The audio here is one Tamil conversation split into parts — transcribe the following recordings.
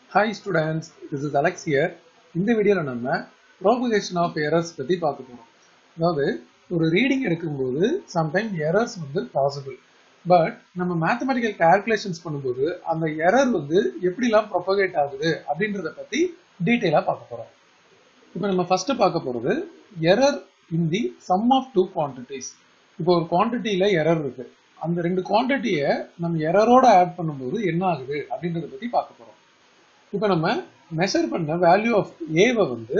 Hi students this is Alex here இந்த வீடியோவில் நம்ம ப்ரோபகேஷன் ஆஃப் எரர்ஸ் பற்றி பார்க்க போகிறோம் அதாவது ஒரு ரீடிங் எடுக்கும்போது சம்டைம் எரர்ஸ் வந்து பாசிபிள் பட் நம்ம மேத்தமெட்டிக்கல் கால்குலேஷன்ஸ் பண்ணும்போது அந்த எரர் வந்து எப்படிலாம் ப்ரொபகேட் ஆகுது அப்படின்றத பற்றி டீட்டெயிலாக பார்க்க போகிறோம் இப்போ நம்ம ஃபர்ஸ்ட் பார்க்க போகிறது error in the sum of two quantities இப்போ ஒரு குவான்டிட்டியில் எரர் இருக்கு அந்த ரெண்டு குவான்டிட்டியை நம்ம எரரோட ஆட் பண்ணும்போது என்ன ஆகுது அப்படின்றத பற்றி பார்க்க போகிறோம் இப்போ நம்ம மெஷர் பண்ண வேல்யூ ஆஃப் ஏவை வந்து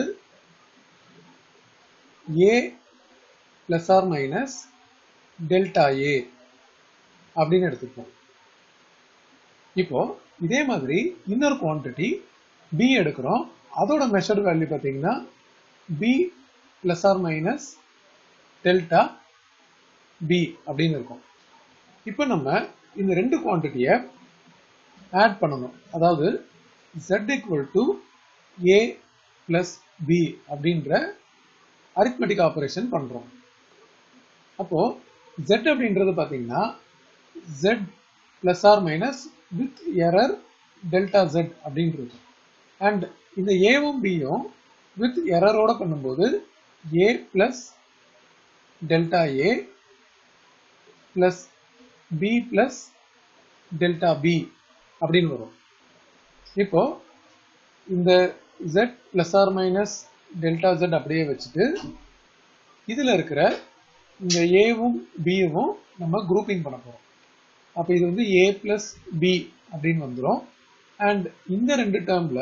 A plus or minus delta A அப்படின்னு எடுத்துப்போம் இப்போ இதே மாதிரி இன்னொரு குவான்டிட்டி பி எடுக்கிறோம் அதோட மெஷர் வேல்யூ பார்த்தீங்கன்னா B plus or minus delta B அப்படின்னு இருக்கும் இப்போ நம்ம இந்த ரெண்டு குவான்டிட்டியை ஆட் பண்ணணும் அதாவது z equal to a plus b அப்படின்ற அரித்மெட்டிக் ஆபரேஷன் பண்றோம் அப்போ z அப்படின்றது பாத்தீங்கன்னா z plus or minus with error delta z அப்படின்றது அண்ட் இந்த ஏவும் பியும் வித் எரரோட பண்ணும்போது a plus delta A plus B plus delta B அப்படின்னு வரும் இப்போ இந்த z plus or minus delta z அப்படியே வச்சுட்டு இதில் இருக்கிற இந்த ஏவும் பியும் நம்ம குரூப்பிங் பண்ண போகிறோம் அப்போ இது வந்து ஏ பிளஸ் பி அப்படின்னு வந்துடும் அண்ட் இந்த ரெண்டு டேர்மில்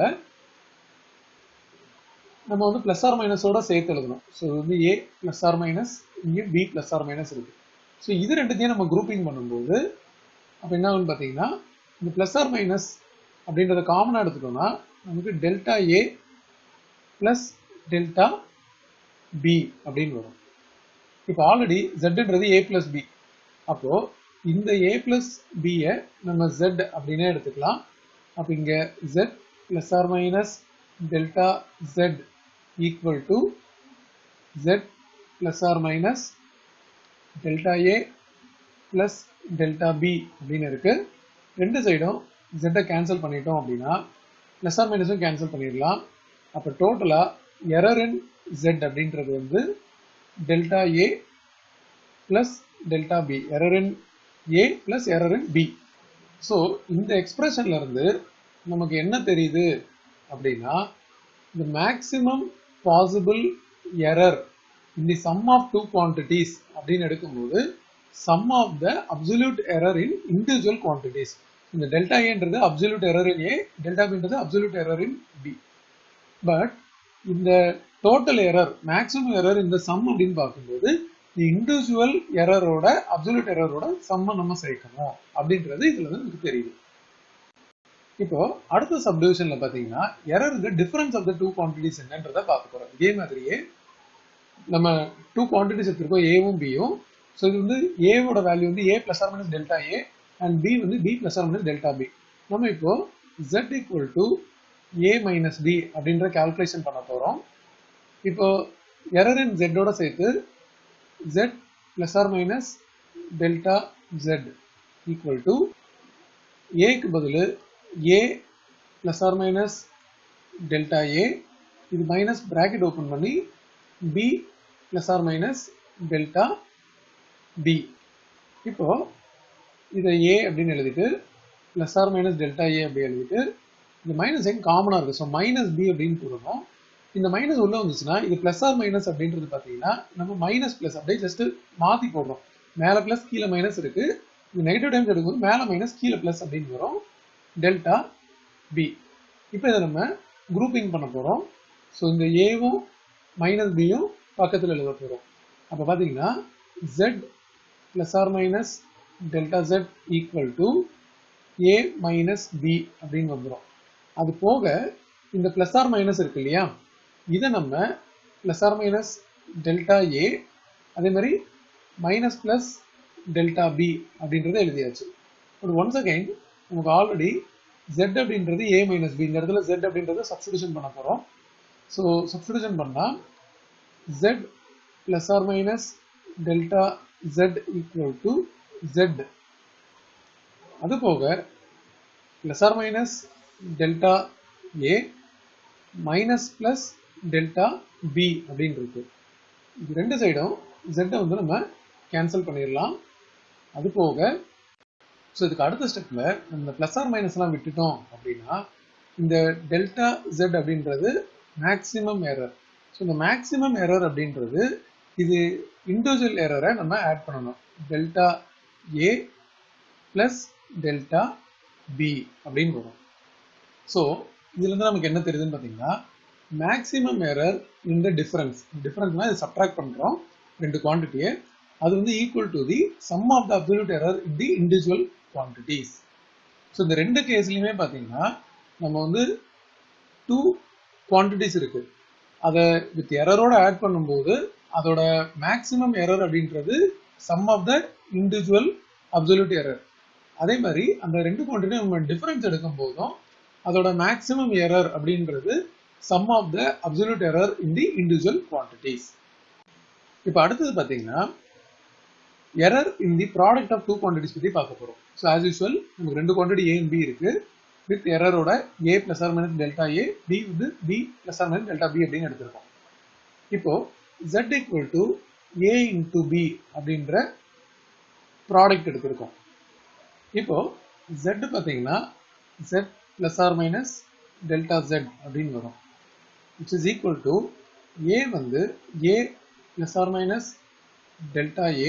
நம்ம வந்து பிளஸ் ஆர் மைனஸோட சேர்த்து எழுதணும் ஸோ இது வந்து ஏ பிளஸ் ஆர் மைனஸ் இங்கே பி பிளஸ் ஆர் மைனஸ் இருக்கு ஸோ இது ரெண்டுத்தையும் நம்ம குரூப்பிங் பண்ணும்போது அப்போ என்ன ஆகுன்னு பார்த்தீங்கன்னா இந்த பிளஸ் ஆர் மைனஸ் அப்படின்றத காமனாக எடுத்துட்டோம்னா நமக்கு delta A plus delta B அப்படின்னு வரும் இப்போ ஆல்ரெடி ஜெட்ன்றது ஏ பிளஸ் பி அப்போ இந்த ஏ பிளஸ் பியை நம்ம ஜெட் அப்படின்னே எடுத்துக்கலாம் அப்போ இங்கே Z plus or minus delta Z equal to Z plus or minus delta A plus delta B அப்படின்னு இருக்கு ரெண்டு சைடும் ஜெட்டை கேன்சல் பண்ணிட்டோம் அப்படின்னா ப்ளஸ் ஆர் மைனஸும் கேன்சல் பண்ணிடலாம் அப்போ டோட்டலாக எரர் இன் ஜெட் அப்படின்றது வந்து delta A plus delta B error in A plus error in B so இந்த எக்ஸ்பிரஷன்ல இருந்து நமக்கு என்ன தெரியுது அப்படின்னா இந்த maximum possible error in the sum of two quantities அப்படின்னு எடுக்கும்போது sum of the absolute error in individual quantities இந்த டெல்டா ஏன்றது absolute error in A delta பின்றது absolute error in B but இந்த டோட்டல் எரர் மேக்ஸிமம் எரர் இந்த சம் அப்படின்னு பார்க்கும்போது இண்டிவிஜுவல் எரரோட அப்சல்யூட் எரரோட சம்மை நம்ம சேர்க்கணும் அப்படின்றது இதுல இருந்து நமக்கு தெரியுது இப்போ அடுத்த சப்டிவிஷன்ல பாத்தீங்கன்னா எரருக்கு difference of the two quantities என்னன்றத பார்க்க போறோம் இதே மாதிரியே நம்ம டூ குவான்டிட்டிஸ் எடுத்திருக்கோம் ஏவும் பியும் ஸோ இது வந்து ஏவோட வேல்யூ வந்து A plus or minus delta A and B வந்து B plus or minus delta B நம்ம இப்போ z equal to A minus B அப்படின்ற கால்குலேஷன் பண்ண போகிறோம் இப்போ எரர் இன் ஜெட்டோட சேர்த்து z plus or minus delta Z equal to ஏக்கு பதில் A plus or minus delta A இது மைனஸ் பிராக்கெட் ஓப்பன் பண்ணி B plus or minus delta B இப்போ இதை ஏ அப்படின்னு எழுதிட்டு plus or minus delta A அப்படி எழுதிட்டு இந்த மைனஸ் எங்க காமனாக இருக்குது ஸோ மைனஸ் பி அப்படின்னு போடணும் இந்த மைனஸ் உள்ள வந்துச்சுன்னா இது பிளஸ் ஆர் மைனஸ் அப்படின்றது பார்த்தீங்கன்னா நம்ம மைனஸ் பிளஸ் அப்படியே ஜஸ்ட் மாற்றி போடுறோம் மேலே பிளஸ் கீழே மைனஸ் இருக்கு இது நெகட்டிவ் டைம்ஸ் எடுக்கும்போது மேலே மைனஸ் கீழே பிளஸ் அப்படின்னு வரும் டெல்டா பி இப்போ இதை நம்ம குரூப்பிங் பண்ண போகிறோம் ஸோ இந்த ஏவும் மைனஸ் பியும் பக்கத்தில் எழுத போகிறோம் அப்போ பார்த்தீங்கன்னா Z plus or minus delta Z equal to A minus B அப்படின்னு வந்துடும் அது போக இந்த பிளஸ் ஆர் மைனஸ் இருக்கு இல்லையா இதை நம்ம plus or minus delta A அதே மாதிரி மைனஸ் பிளஸ் டெல்டா பி அப்படின்றத எழுதியாச்சு பட் ஒன்ஸ் அகைன் நமக்கு ஆல்ரெடி ஜெட் அப்படின்றது ஏ மைனஸ் பி இந்த இடத்துல ஜெட் அப்படின்றத சப்ஸ்டியூஷன் பண்ண போகிறோம் ஸோ சப்ஸ்டியூஷன் பண்ணால் Z plus or minus delta Z equal to Z அது போக plus or minus delta A minus plus delta B அப்படின்னு இருக்கு இது ரெண்டு சைடும் ஜெட்டை வந்து நம்ம கேன்சல் பண்ணிடலாம் அது போக ஸோ இதுக்கு அடுத்த ஸ்டெப்ல நம்ம பிளஸ் ஆர் மைனஸ்லாம் விட்டுட்டோம் அப்படின்னா இந்த டெல்டா ஜெட் அப்படின்றது மேக்ஸிமம் எரர் ஸோ இந்த மேக்ஸிமம் எரர் அப்படின்றது இது இண்டிவிஜுவல் எரரை நம்ம ஆட் பண்ணணும் delta A plus delta B அப்படின்னு வரும் ஸோ இதுலேருந்து நமக்கு என்ன தெரியுதுன்னு பார்த்தீங்கன்னா மேக்ஸிமம் எரர் இந்த டிஃபரன்ஸ் டிஃபரன்ஸ்னா இது சப்ட்ராக்ட் பண்ணுறோம் ரெண்டு குவான்டிட்டியை அது வந்து equal to the sum of the absolute error in the individual quantities so இந்த ரெண்டு கேஸ்லையுமே பார்த்தீங்கன்னா நம்ம வந்து டூ குவான்டிட்டிஸ் இருக்கு அதை வித் எரரோட ஆட் பண்ணும்போது அதோட மேக்ஸிமம் எரர் அப்படின்றது sum of the individual absolute error அதே மாதிரி அந்த ரெண்டு குவான்டிட்டி நம்ம டிஃபரன்ஸ் எடுக்கும் போதும் அதோட மேக்ஸிமம் எரர் அப்படின்றது sum of the absolute error in the individual quantities இப்போ அடுத்தது பார்த்தீங்கன்னா error in the product of two quantities பற்றி பார்க்க போகிறோம் ஸோ ஆஸ் யூஸ்வல் நமக்கு ரெண்டு குவான்டிட்டி ஏ அண்ட் பி இருக்கு வித் எரரோட A plus or minus delta A B வந்து B plus or minus delta B அப்படின்னு எடுத்திருக்கோம் இப்போ z equal to A into B அப்படின்ற ப்ராடக்ட் எடுத்திருக்கோம் இப்போ z பார்த்தீங்கன்னா z plus or minus delta z அப்படின்னு வரும் which is equal to A வந்து A plus or minus delta A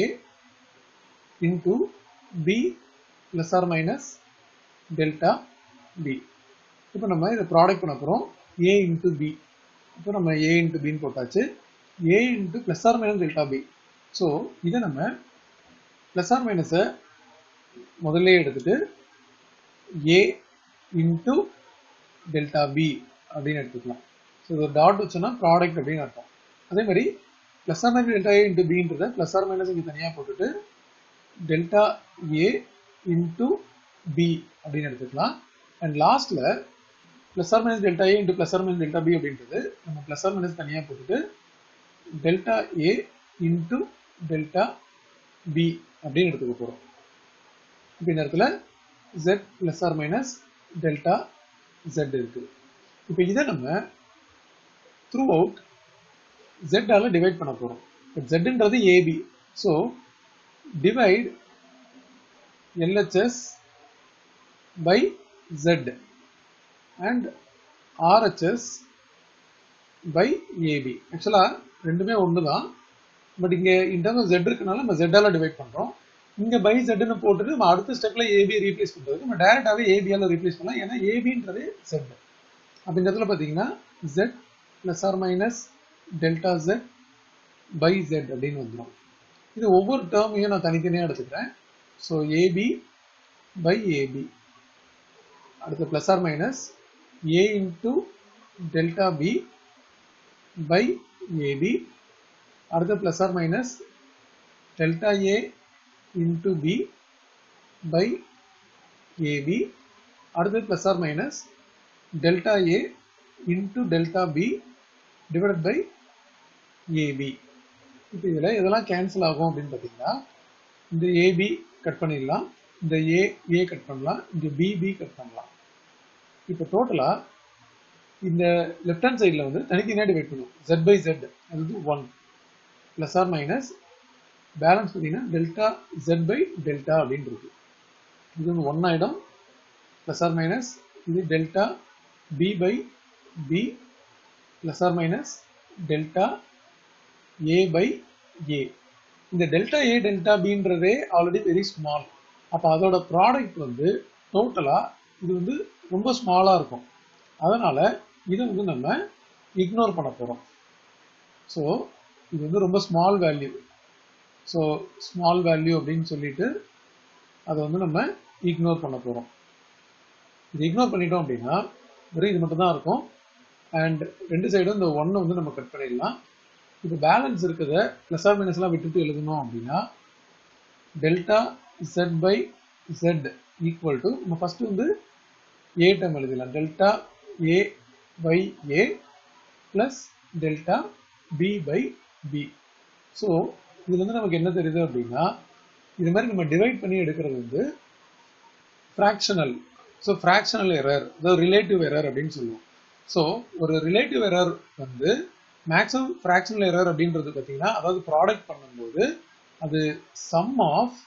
into B plus or minus delta B இப்போ நம்ம இதை ப்ராடக்ட் பண்ண போகிறோம் ஏ இன்ட்டு பி இப்போ நம்ம ஏ இன்ட்டு பின்னு போட்டாச்சு A into plus or minus delta B so இதை நம்ம ப்ளஸ் ஆர் மைனஸை முதல்ல எடுத்துட்டு ஏ இன்ட்டு டெல்டா பி அப்படின்னு எடுத்துக்கலாம் ஸோ இது டாட் வச்சோன்னா ப்ராடக்ட் அப்படின்னு அர்த்தம் அதே மாதிரி plus or minus delta A into பின்றத ப்ளஸ் ஆர் மைனஸ் இங்கே தனியாக போட்டுட்டு டெல்டா ஏ இன்ட்டு பி அப்படின்னு எடுத்துக்கலாம் அண்ட் லாஸ்ட்ல plus or minus delta A into plus or minus delta B அப்படின்றது நம்ம பிளஸ் ஆர் மைனஸ் தனியாக போட்டுட்டு delta A into delta B அப்படின்னு எடுத்துக்க போகிறோம் இப்போ இந்த இடத்துல Z plus or minus delta Z இருக்கு இப்போ இதை நம்ம த்ரூ அவுட் ஜெட்டால டிவைட் பண்ண போகிறோம் இப்போ ஜெட்ன்றது AB so divide LHS by Z and RHS by AB. ஆக்சுவலாக ரெண்டுமே ஒன்று தான் பட் இங்கே இன்டர்னல் Z இருக்கனால நம்ம Z-ஆல டிவைட் பண்ணுறோம் இங்கே பை ஜெட்னு போட்டுட்டு நம்ம அடுத்த ஸ்டெப்பில் ஏபியை ரீப்ளேஸ் பண்ணுறதுக்கு நம்ம டேரெக்டாகவே ஏபியால் ரீப்ளேஸ் பண்ணலாம் ஏன்னா ஏபின்றது Z அப்போ இந்த இடத்துல பார்த்தீங்கன்னா Z plus or minus delta Z by Z அப்படின்னு வந்துடும் இது ஒவ்வொரு டேர்மையும் நான் தனித்தனியாக எடுத்துக்கிறேன் ஸோ ஏபி பை ஏபி அடுத்து plus or minus A into delta B by AB அடுத்து plus or minus delta A into B by AB அடுத்து plus or minus delta A into delta B divided by AB இப்போ இதில் இதெல்லாம் கேன்சல் ஆகும் அப்படின்னு பார்த்தீங்கன்னா இந்த ஏபி கட் பண்ணிடலாம் இந்த ஏ ஏ கட் பண்ணலாம் இந்த பிபி கட் பண்ணலாம் இப்போ டோட்டலாக இந்த லெஃப்ட் ஹேண்ட் சைடில் வந்து தனித்தனியாக டிவைட் பண்ணுவோம் ஜெட் பை ஜெட் அது வந்து one plus or minus balance பார்த்தீங்கன்னா டெல்டா ஜெட் பை டெல்டா அப்படின்னு இருக்கு இது வந்து ஒன் ஆயிடும் ப்ளஸ் ஆர் மைனஸ் இது delta B by B plus or minus delta A by A இந்த டெல்டா ஏ டெல்டா பின்றதே ஆல்ரெடி வெரி ஸ்மால் அப்போ அதோட ப்ராடக்ட் வந்து டோட்டலாக இது வந்து ரொம்ப ஸ்மாலாக இருக்கும் அதனால் இதை வந்து நம்ம இக்னோர் பண்ண போகிறோம் ஸோ இது வந்து ரொம்ப small value so small value அப்படின்னு சொல்லிட்டு அதை வந்து நம்ம இக்னோர் பண்ண போகிறோம் இது இக்னோர் பண்ணிட்டோம் அப்படின்னா வெறும் இது மட்டும் தான் இருக்கும் அண்ட் ரெண்டு சைடும் இந்த ஒன்னை வந்து நம்ம கட் பண்ணிடலாம் இப்போ பேலன்ஸ் இருக்கிறத ப்ளஸ் ஆர் மைனஸ்லாம் விட்டுட்டு எழுதணும் அப்படின்னா delta Z by Z equal to நம்ம ஃபஸ்ட்டு வந்து ஏ டம் எழுதலாம் delta A by A plus delta B by B so இதுல இருந்து நமக்கு என்ன தெரியுது அப்படின்னா இது மாதிரி நம்ம டிவைட் பண்ணி எடுக்கிறது வந்து ஃப்ராக்ஷனல் ஸோ ஃப்ராக்ஷனல் எரர் அதாவது ரிலேட்டிவ் எரர் அப்படின்னு சொல்லுவோம் ஸோ ஒரு ரிலேட்டிவ் எரர் வந்து மேக்ஸிமம் ஃப்ராக்ஷனல் எரர் அப்படின்றது பார்த்தீங்கன்னா அதாவது ப்ராடக்ட் பண்ணும்போது அது sum of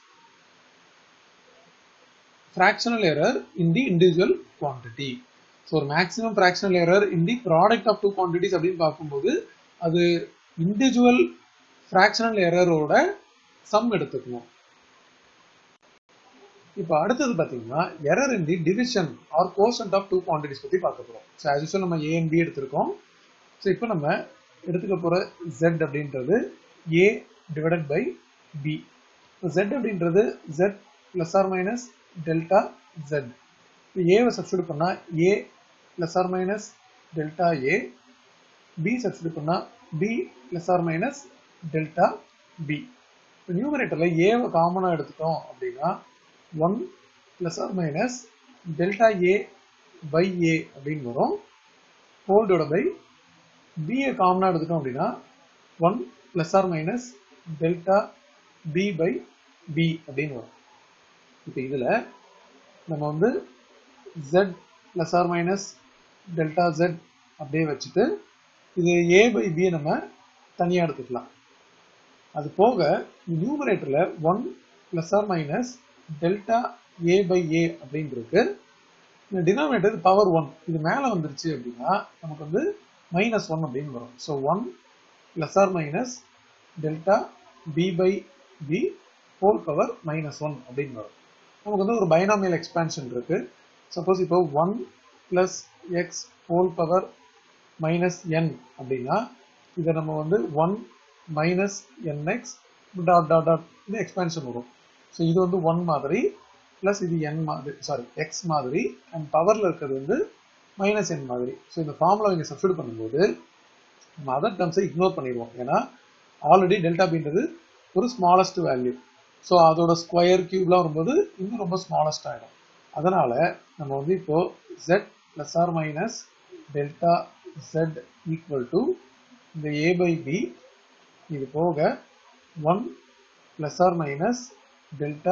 fractional error in the individual quantity. So ஒரு maximum fractional error in the product of two quantities அப்படின்னு பார்க்கும்போது அது இண்டிவிஜுவல் ஃப்ராக்ஷனல் எரரோட சம் எடுத்துக்கணும் இப்போ அடுத்தது பார்த்தீங்கன்னா error in the division or quotient of two quantities பற்றி பார்க்க போகிறோம் ஸோ ஆஸ் யூஸ்வல் நம்ம ஏ அண்ட் பி எடுத்திருக்கோம் ஸோ இப்போ நம்ம எடுத்துக்க போகிற ஜெட் அப்படின்றது A divided by B Z அப்படின்றது Z plus or minus delta Z இப்போ ஏவை சப்ஸ்டியூட் பண்ணால் A plus or minus delta A B substitute பண்ணால் B plus or minus delta B இப்போ நியூமரேட்டரில் ஏவை காமனாக எடுத்துட்டோம் அப்படின்னா one plus or minus delta A by A அப்படின்னு வரும் ஹோல்டோட பை பிஏ காமனாக எடுத்துட்டோம் அப்படின்னா one plus or minus delta B by B அப்படின்னு வரும் இப்போ இதில் நம்ம வந்து z plus or minus delta z அப்படியே வச்சுட்டு இது a பை b நம்ம தனியாக எடுத்துக்கலாம் அது போக நியூமரேட்டரில் one plus or minus delta A by A அப்படின்னு இருக்கு இந்த டினாமினேட்டர் பவர் ஒன் இது மேலே வந்துருச்சு அப்படின்னா நமக்கு வந்து மைனஸ் ஒன் அப்படின்னு வரும் so one plus or minus delta B by B whole power minus one அப்படின்னு வரும் நமக்கு வந்து ஒரு பைனாமியல் எக்ஸ்பான்ஷன் இருக்கு சப்போஸ் இப்போ one plus X whole power minus N அப்படின்னா இதை நம்ம வந்து one minus NX dot dot dot இது எக்ஸ்பான்ஷன் வரும் ஸோ இது வந்து ஒன் மாதிரி ப்ளஸ் இது என் மாதிரி சாரி எக்ஸ் மாதிரி அண்ட் பவரில் இருக்கிறது வந்து மைனஸ் என் மாதிரி ஸோ இந்த ஃபார்முலா இங்கே சப்ஸ்டியூட் பண்ணும்போது நம்ம அதர் டேர்ம்ஸை இக்னோர் பண்ணிடுவோம் ஏன்னா ஆல்ரெடி டெல்டா பின்றது ஒரு ஸ்மாலஸ்ட் வேல்யூ ஸோ அதோட ஸ்கொயர் கியூப்லாம் வரும்போது இன்னும் ரொம்ப ஸ்மாலஸ்ட் ஆகிடும் அதனால நம்ம வந்து இப்போ z plus or minus delta z equal to இந்த ஏ பை பி இது போக one plus or minus delta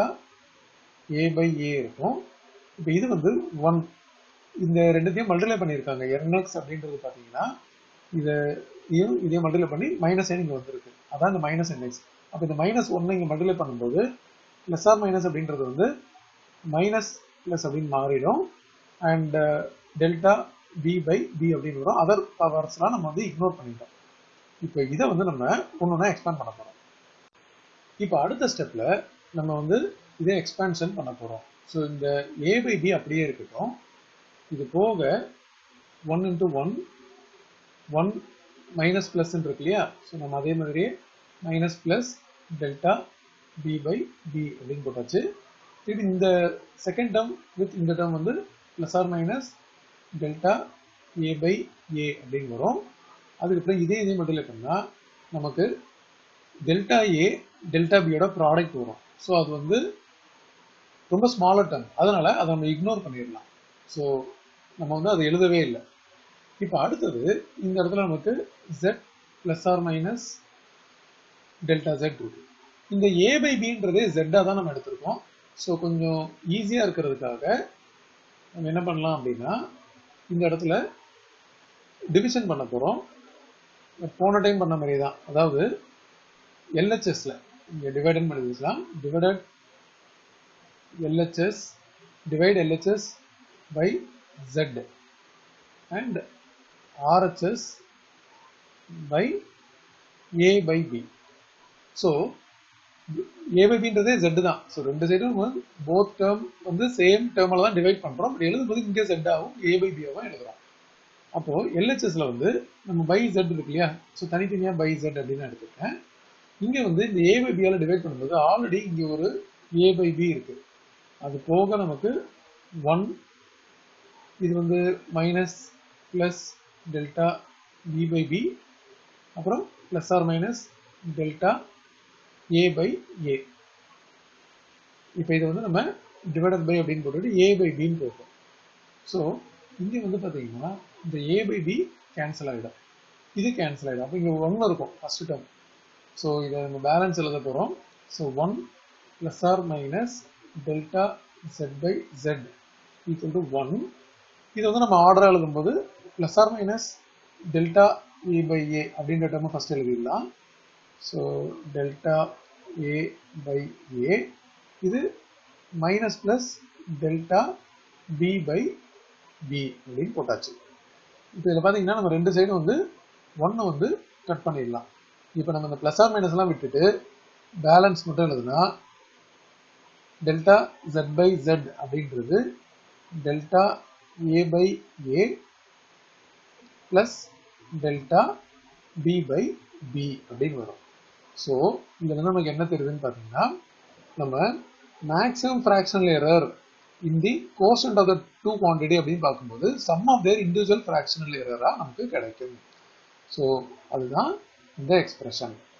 A by A இருக்கும் இப்போ இது வந்து ஒன் இந்த ரெண்டுத்தையும் மல்டிப்ளை பண்ணியிருக்காங்க என்எக்ஸ் அப்படின்றது பார்த்தீங்கன்னா இதை இதையும் இதையும் மல்டிப்ளை பண்ணி மைனஸ் என் இங்கே வந்திருக்கு அதான் இந்த மைனஸ் என்எக்ஸ் அப்போ இந்த மைனஸ் ஒன்று இங்கே மல்டிப்ளை பண்ணும்போது ப்ளஸ் ஆர் மைனஸ் அப்படின்றது வந்து மைனஸ் ப்ளஸ் அப்படின்னு மாறிடும் and delta B by B அப்படின்னு வரும் அதர் பவர்ஸ்லாம் நம்ம வந்து இக்னோர் பண்ணிட்டோம் இப்போ இதை வந்து நம்ம ஒன்று ஒன்றா எக்ஸ்பேண்ட் பண்ண போகிறோம் இப்போ அடுத்த ஸ்டெப்பில் நம்ம வந்து இதை எக்ஸ்பேன்ஷன் பண்ண போகிறோம் ஸோ இந்த ஏ பை பி அப்படியே இருக்கட்டும் இது போக one into one one minus plus இருக்கு இல்லையா ஸோ நம்ம அதே மாதிரியே minus plus delta B by B அப்படின்னு போட்டாச்சு இது இந்த செகண்ட் டேர்ம் வித் இந்த டேர்ம் வந்து plus or minus delta A by A அப்படின்னு வரும் அதுக்கப்புறம் இதே இதே மல்டிப்ளை பண்ணால் நமக்கு டெல்டா ஏ டெல்டா பியோட ப்ராடக்ட் வரும் ஸோ அது வந்து ரொம்ப ஸ்மாலர் டேர்ம் அதனால அதை நம்ம இக்னோர் பண்ணிடலாம் ஸோ நம்ம வந்து அதை எழுதவே இல்லை இப்போ அடுத்தது இந்த இடத்துல நமக்கு z plus or minus delta Z இருக்கு இந்த ஏ பை பின்றதே ஜெட்டாக தான் நம்ம எடுத்திருக்கோம் ஸோ கொஞ்சம் ஈஸியாக இருக்கிறதுக்காக நம்ம என்ன பண்ணலாம் அப்படின்னா இந்த இடத்துல டிவிஷன் பண்ண போகிறோம் போன டைம் பண்ண மாதிரி தான் அதாவது எல்ஹெச்எஸ்ல இங்கே டிவைடன் பண்ணி வச்சுக்கலாம் divided LHS divide LHS by Z and RHS by A by B. So A by பின்றதே ஜெட் தான் ஸோ ரெண்டு சைடும் போத் டேர்ம் வந்து சேம் டேர்மில் தான் டிவைட் பண்ணுறோம் பட் எழுதும்போது இங்கே ஜெட் ஆகும் ஏ பை பி ஆகும் எழுதுறோம் அப்போது எல்ஹெச்எஸ்ல வந்து நம்ம பை ஜெட் இருக்கு இல்லையா ஸோ தனித்தனியாக பை ஜெட் அப்படின்னு எடுத்துருக்கேன் இங்கே வந்து இந்த ஏ பை பியால் டிவைட் பண்ணும்போது ஆல்ரெடி இங்கே ஒரு ஏ பை பி இருக்குது அது போக நமக்கு ஒன் இது வந்து minus plus delta B by B அப்புறம் plus or minus delta A by A இப்போ இதை வந்து நம்ம டிவைடட் பை அப்படின்னு போட்டுட்டு ஏ பை பின்னு போட்டோம் ஸோ இங்கே வந்து பார்த்தீங்கன்னா இந்த ஏ பை பி கேன்சல் ஆகிடும் இது கேன்சல் ஆகிடும் அப்போ இங்கே ஒன்று இருக்கும் ஃபஸ்ட் டேர்ம் ஸோ இதை நம்ம பேலன்ஸ் எழுத போகிறோம் so one plus or minus delta Z by Z equal to one இதை வந்து நம்ம ஆர்டராக எழுதும்போது plus or minus delta A by A அப்படின்ற டேர்மை ஃபஸ்ட் எழுதிடலாம் so delta A by A இது minus plus delta B by B அப்படின்னு போட்டாச்சு இப்போ இதில் பார்த்தீங்கன்னா நம்ம ரெண்டு சைடும் வந்து ஒன்றை வந்து கட் பண்ணிடலாம் இப்போ நம்ம இந்த ப்ளஸ் ஆர் மைனஸ்லாம் விட்டுட்டு பேலன்ஸ் மட்டும் எழுதுனா டெல்டா ஜெட் பை ஜெட் அப்படின்றது delta A by A plus delta B by B அப்படின்னு வரும் ஸோ இதில் நமக்கு என்ன தெரியுதுன்னு பார்த்தீங்கன்னா நம்ம maximum fractional error in the quotient of the two quantity அப்படின்னு பார்க்கும்போது sum of their individual fractional எரராக நமக்கு கிடைக்கும் ஸோ அதுதான் இந்த எக்ஸ்பிரஷன்